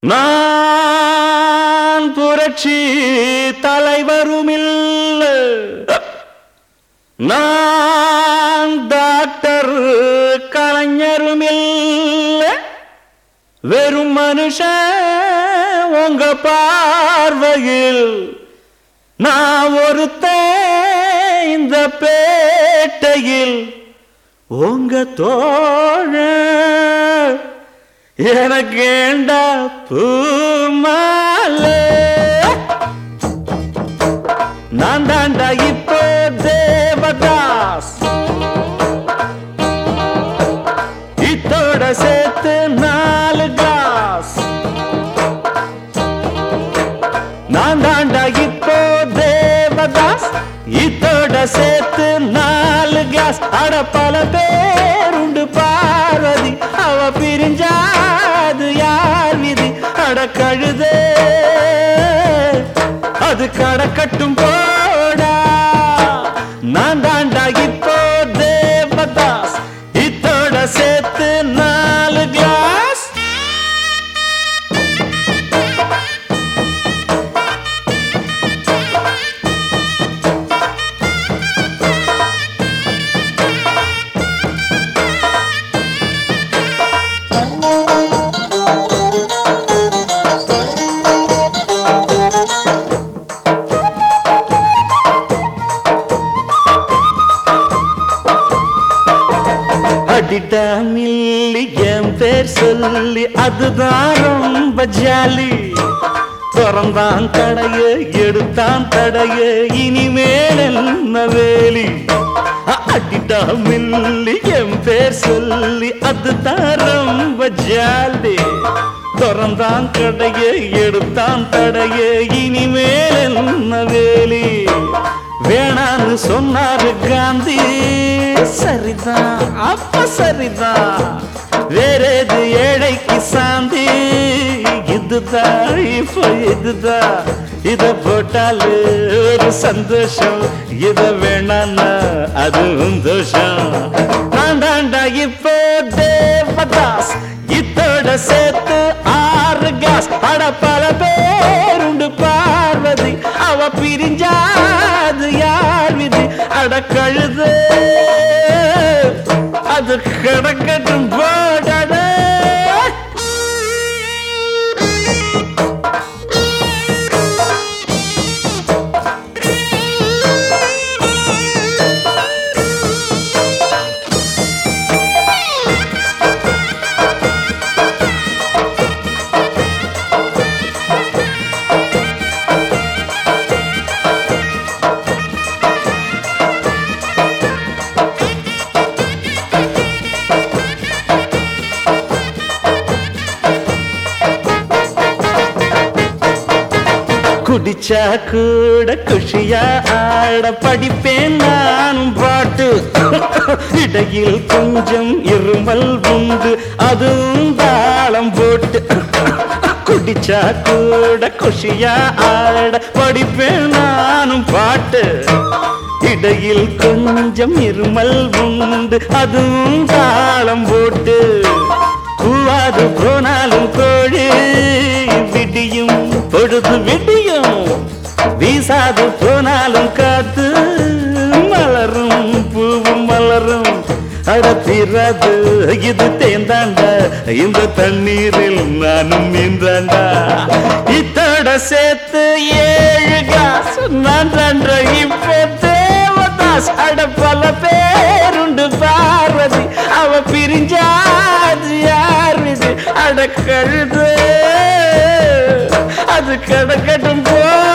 நான் புரட்சி தலைவருமில்ல நான் டாக்டர் கலைஞருமில்ல வெறும் மனுஷன் உங்க பார்வையில் நான் ஒருத்தன் இந்த பேட்டையில் உங்க தோழ எனக்கு ஏண்டா பூமாலே நான் தாண்டா இப்போ தேவதாஸ் இத்தோட சேர்த்து நாலு கிளாஸ் நான் தாண்டா இப்போ தேவதாஸ் இத்தோட சேர்த்து நாலு கிளாஸ் அட பல பேருண்டு பார்வதி அவ பிரிஞ்சாது யார் விதி அட கழுதே அது கடக்கட்டும் போடா நான் தாண்டா இப்போ தேவதாஸ் இத்தோட சேர்த்து நாலு கிளாஸ் அடிடா மில்லி என் பேர் சொல்லி அதுதான் ரொம்ப ஜாலி திறந்தான் கடைய எடுத்தான் தடைய இனிமேல் என்ன வேலி அ- அடிடா மில்லி என் பேர் சொல்லி அதுதான் ரொம்ப ஜாலி திறந்தான் கடைய எடுத்தான் தடைய இனிமேல் என்ன வேலி வேணான்னு சொன்னாரு காந்தி சரிதான் அப்ப சரிதான் வேற எது ஏழைக்கு சாந்தி இதுதான் இப்போ இதுதான் இத போட்டாலு ஒரு சந்தோஷம் இத வேணான்னா அதுவும் தோஷம் நான் தாண்டா இப்போ தேவதாஸ் இத்தோட சேர்த்து ஆறு கிளாஸ் அட பல பேருண்டு பார்வதி அவ பிரிஞ்சாது யார் விதி அட கழுது அது கிடக்கட்டும் போடட குடிச்சா கூட குஷியா ஆட படிப்பேன் நானும் பாட்டு இடையில் கொஞ்சம் இருமல் உண்டு அதுவும் தாளம் போட்டு குடிச்சா கூட குஷியா ஆட படிப்பேன் நானும் பாட்டு இடையில் கொஞ்சம் இருமல் உண்டு அதுவும் தாளம் போட்டு கூவாது போனாலும் கோழி விடியும் பொழுது விடியும் வீசாது போனாலும் காத்து மலரும் பூவும் மலரும் அடத்திராது இது தேந்தாண்டா இந்த தண்ணீரில் நானும் மீந்தாண்டா இத்தோட சேர்த்து ஏழு கிளாஸ் நான் தாண்ட இப்போ தேவதாஸ் அட பல பேருண்டு பார்வதி அவ பிரிஞ்சாது யார் இது அட கழுது அது கடக்கட்டும் போ